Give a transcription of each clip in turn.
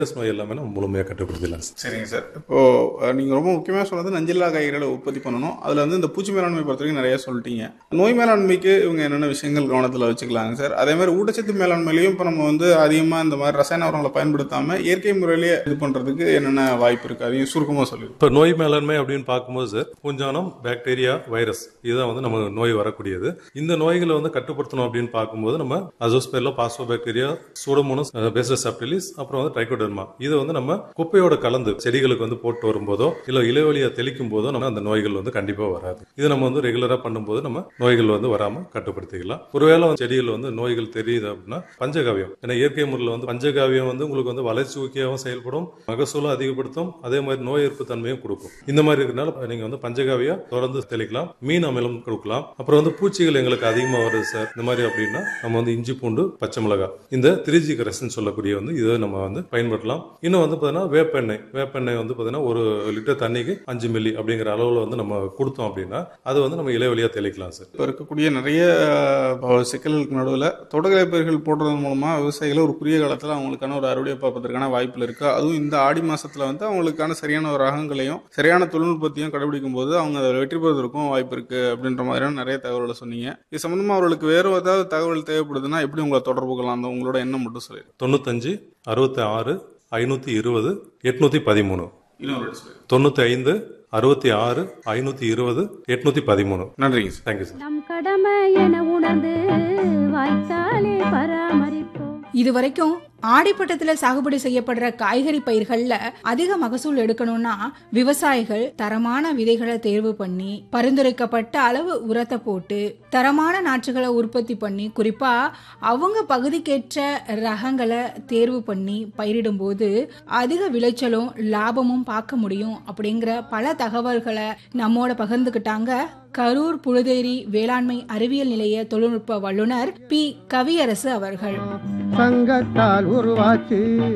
virus நோய் எல்லாமே நம்ம முழுமையாக கட்டுப்படுத்திடலாம் சார் சரிங்க சார் இப்போ அஹ், நீங்க ரொம்ப முக்கியமாக சொன்னது நஞ்சில்லா காய்கறிகளை உற்பத்தி பண்ணணும் அதுல வந்து இந்த பூச்சி மேலாண்மை பொறுத்த வரைக்கும் நிறைய சொல்லிட்டீங்க நோய் மேலாண்மைக்கு இவங்க என்னென்ன விஷயங்கள் கவனத்தில் வச்சுக்கலாங்க சார் அதே மாதிரி ஊட்டச்சத்து மேலாண்மையிலையும் இப்போ நம்ம வந்து அதிகமாக இந்த மாதிரி ரசாயன உரங்களை பயன்படுத்தாம இயற்கை முறையிலேயே இது பண்றதுக்கு என்னென்ன வாய்ப்பு இருக்கு அதையும் சுருக்கமாக சொல்லிடுங்க இப்போ நோய் மேலாண்மை அப்படின்னு பார்க்கும்போது சார் பூஞ்சானம் பாக்டீரியா வைரஸ் இதுதான் வந்து நம்ம நோய் வரக்கூடியது இந்த நோய்களை வந்து கட்டுப்படுத்தணும் அப்படின்னு பார்க்கும்போது நம்ம Azospirillum phospho bacteria Pseudomonas Bacillus subtilis அப்புறம் வந்து ட்ரைகோடர்மா இதை வந்து நம்ம குப்பையோட கலந்து செடிகளுக்கு வந்து போட்டு வரும்போதோ இல்ல இலைவெளியை தெளிக்கும் போதோ நம்ம அந்த நோய்கள் வந்து கண்டிப்பா வராது இது நம்ம வந்து ரெகுலரா பண்ணும்போது நம்ம நோய்கள் வந்து வராம கட்டுப்படுத்திக்கலாம் ஒருவேளை வந்து செடிகள் வந்து நோய்கள் தெரியுது அப்படின்னா பஞ்சகாவியம் ஏன்னா இயற்கை முறையில் வந்து பஞ்சகாவியம் வந்து உங்களுக்கு வந்து வளர்ச்சி ஊக்கியாகவும் செயல்படும் மகசூலும் அதிகப்படுத்தும் அதே மாதிரி நோய் எதிர்ப்பு தன்மையும் கொடுக்கும் இந்த மாதிரி இருக்கனால நீங்க வந்து பஞ்சகாவியா தொடர்ந்து தெளிக்கலாம் மீன் அமிலம் கொடுக்கலாம் அப்புறம் வந்து பூச்சிகள் எங்களுக்கு அதிகமா வருது சார் இந்த மாதிரி அப்படின்னா நம்ம வந்து இஞ்சி பூண்டு பச்சை மிளகாய் இந்த த்ரீஜி கரசன் சொல்லக்கூடிய வந்து இதை நம்ம வந்து பயன்படுத்தலாம் இன்னும் வந்து பார்த்தீங்கன்னா வேப்பெண்ணெய் வேப்பெண்ணெய் வந்து பார்த்தீங்கன்னா ஒரு லிட்டர் தண்ணிக்கு அஞ்சு மில்லி அப்படிங்கிற அளவில் வந்து நம்ம கொடுத்தோம் அப்படின்னா அது வந்து நம்ம இலைவழியா தெளிக்கலாம் சார் இப்போ இருக்கக்கூடிய நிறைய அஹ், சிக்கல்களுக்கு நடுவில் தோட்டக்கலை பயிர்கள் போடுறது மூலமாக விவசாயிகள் ஒரு குறுகிய காலத்தில் அவங்களுக்கான ஒரு அறுவடை பார்ப்பதற்கான வாய்ப்புகள் இருக்கு அதுவும் இந்த ஆடி மாசத்துல வந்து அவங்களுக்கான சரியான ஒரு ரகங்களையும் சரியான தொழில்நுட்பத்தையும் கடைபிடிக்கும் போது அவங்க அதை வெற்றி பெறுவதற்கும் வாய்ப்பு இருக்கு அப்படின்ற மாதிரியான நிறைய தகவல்களை சொன்னீங்க இது சம்பந்தமா அவர்களுக்கு வேற ஏதாவது தகவல் தேவைப்படுதுன்னா எப்படி உங்களை தொடர்பு கொள்ளலாம் அந்த உங்களோட எண்ணம் மட்டும் சொல்லி தொண்ணூத்தஞ்சு அறுபத்தி ஆறு ஐநூத்தி இருபது எட்நூத்தி பதிமூணு இன்னொரு சொல்லி தொண்ணூத்தி ஐந்து அறுபத்தி ஆறு ஐநூத்தி இருபது எட்நூத்தி பதிமூணு நன்றிங்க சார் தேங்க்யூ சார் நம் கடமை என உணர்ந்து வாய்க்காலே பராமரிப்போம் இதுவரைக்கும் ஆடிப்பட்டத்துல சாகுபடி செய்யப்படுற காய்கறி பயிர்கள்ல அதிக மகசூல் எடுக்கணும்னா விவசாயிகள் தரமான விதைகளை தேர்வு பண்ணி பரிந்துரைக்கப்பட்ட அளவு உரத்தை போட்டு தரமான நாற்றுகளை உற்பத்தி பண்ணி குறிப்பா அவங்க பகுதிக்கேற்ற ரகங்களை தேர்வு பண்ணி பயிரிடும்போது அதிக விளைச்சலும் லாபமும் பார்க்க முடியும் அப்படிங்கிற பல தகவல்களை நம்மோட பகிர்ந்துக்கிட்டாங்க கரூர் புழுதேரி வேளாண்மை அறிவியல் நிலைய தொழில்நுட்ப வல்லுநர் பி கவியரசு அவர்கள் சங்கத்தால் உருவாச்சு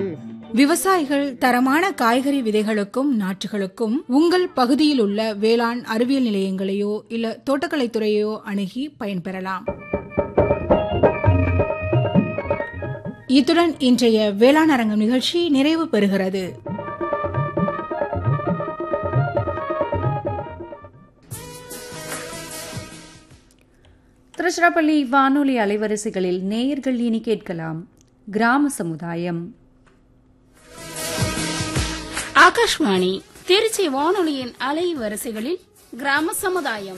விவசாயிகள் தரமான காய்கறி விதைகளுக்கும் நாற்றுகளுக்கும் உங்கள் பகுதியில் உள்ள வேளாண் அறிவியல் நிலையங்களையோ இல்ல தோட்டக்கலைத்துறையோ அணுகி பயன்பெறலாம் இத்துடன் இன்றைய வேளாண் அரங்கம் நிகழ்ச்சி நிறைவு பெறுகிறது திருச்சிராப்பள்ளி வானொலி அலைவரிசைகளில் நேயர்கள் இனி கேட்கலாம் கிராம சமுதாயம் ஆகாஷ்வாணி திருச்சி வானொலியின் அலை வரிசைகளில் கிராம சமுதாயம்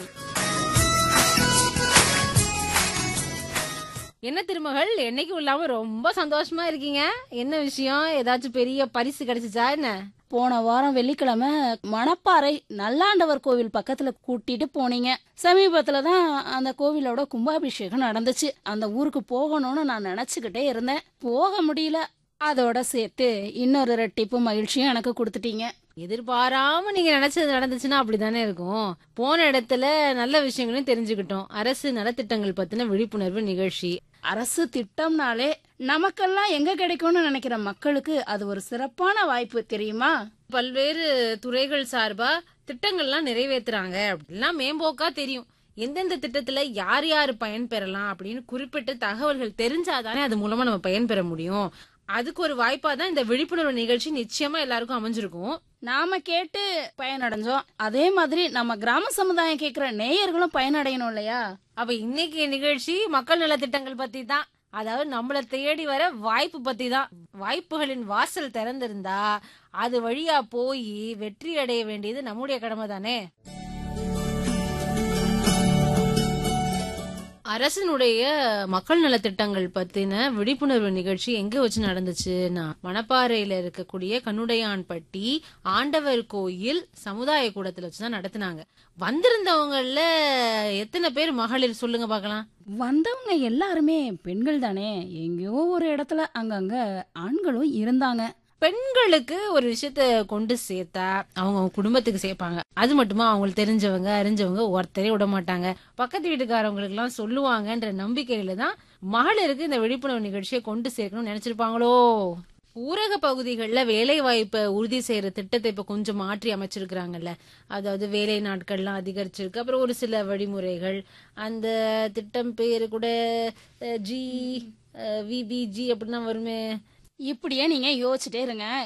என்ன திருமகள் என்னைக்கும் இல்லாம ரொம்ப சந்தோஷமா இருக்கீங்க என்ன விஷயம் ஏதாச்சும் பெரிய பரிசு கிடைச்சிச்சா என்ன போன வாரம் வெள்ளிக்கிழமை மணப்பாறை நல்லாண்டவர் கோவில் பக்கத்துல கூட்டிட்டு போனீங்க சமீபத்துல தான் அந்த கோவிலோட கும்பாபிஷேகம் நடந்துச்சு அந்த ஊருக்கு போகணும்னு நான் நினைச்சுக்கிட்டே இருந்தேன் போக முடியல அதோட சேர்த்து இன்னொரு ரெட்டிப்பு மகிழ்ச்சியும் எனக்கு கொடுத்துட்டீங்க எதிர்பாராம நீங்க நினைச்சது நடந்துச்சுன்னா அப்படிதானே இருக்கும் போன இடத்துல நல்ல விஷயங்களையும் தெரிஞ்சுக்கிட்டோம் அரசு நலத்திட்டங்கள் பத்தின விழிப்புணர்வு நிகழ்ச்சி அரசு திட்டம்னாலே நமக்கெல்லாம் எங்க கிடைக்கும்னு நினைக்கிற மக்களுக்கு அது ஒரு சிறப்பான வாய்ப்பு தெரியுமா பல்வேறு துறைகள் சார்பா திட்டங்கள்லாம் நிறைவேத்துறாங்க எல்லாம் மேம்போக்கா தெரியும் எந்தெந்த திட்டத்துல யார் யார் பயன் பெறலாம் அப்படின்னு குறிப்பிட்ட தகவல்கள் தெரிஞ்சாதானே அது மூலமா நம்ம பயன் பெற முடியும் அதுக்கு ஒரு வாய்ப்பா தான் இந்த விழிப்புணர்வு நிகழ்ச்சி நிச்சயமா எல்லாருக்கும் அமைஞ்சிருக்கும் நாம கேட்டு பயனடைஞ்சோம் அதே மாதிரி நம்ம கிராம சமுதாயம் கேக்குற நேயர்களும் பயனடையணும் இல்லையா அப்ப இன்னைக்கு நிகழ்ச்சி மக்கள் நல திட்டங்கள் பத்தி தான் அதாவது நம்மள தேடி வர வாய்ப்பு பத்தி தான் வாய்ப்புகளின் வாசல் திறந்திருந்தா அது வழியா போய் வெற்றி அடைய வேண்டியது நம்முடைய கடமை தானே அரசினுடைய மக்கள் நல திட்டங்கள் பத்தின விழிப்புணர்வு நிகழ்ச்சி எங்க வச்சு நடந்துச்சுன்னா மணப்பாறையில இருக்கக்கூடிய கண்ணுடையான்பட்டி ஆண்டவர் கோயில் சமுதாய கூடத்துல வச்சுதான் நடத்தினாங்க வந்திருந்தவங்கல எத்தனை பேர் மகளிர் சொல்லுங்க பார்க்கலாம் வந்தவங்க எல்லாருமே பெண்கள் தானே எங்கேயோ ஒரு இடத்துல அங்கங்க ஆண்களும் இருந்தாங்க பெண்களுக்கு ஒரு விஷயத்த கொண்டு சேர்த்தா அவங்க அவங்க குடும்பத்துக்கு சேர்ப்பாங்க அது மட்டுமா அவங்களுக்கு தெரிஞ்சவங்க அறிஞ்சவங்க ஒருத்தரே விட மாட்டாங்க பக்கத்து வீட்டுக்காரவங்களுக்கு எல்லாம் சொல்லுவாங்கன்ற நம்பிக்கையில தான் மகளிருக்கு இந்த விழிப்புணர்வு நிகழ்ச்சியை கொண்டு சேர்க்கணும்னு நினைச்சிருப்பாங்களோ ஊரக பகுதிகளில் வேலை வாய்ப்பை உறுதி செய்யற திட்டத்தை இப்ப கொஞ்சம் மாற்றி அமைச்சிருக்கிறாங்கல்ல அதாவது வேலை நாட்கள்லாம் அதிகரிச்சிருக்கு அப்புறம் ஒரு சில வழிமுறைகள் அந்த திட்டம் பேரு கூட அஹ், ஜி விபிஜி அப்படின்னா வருமே இப்படியே நீங்க யோசிச்சுட்டே இருங்க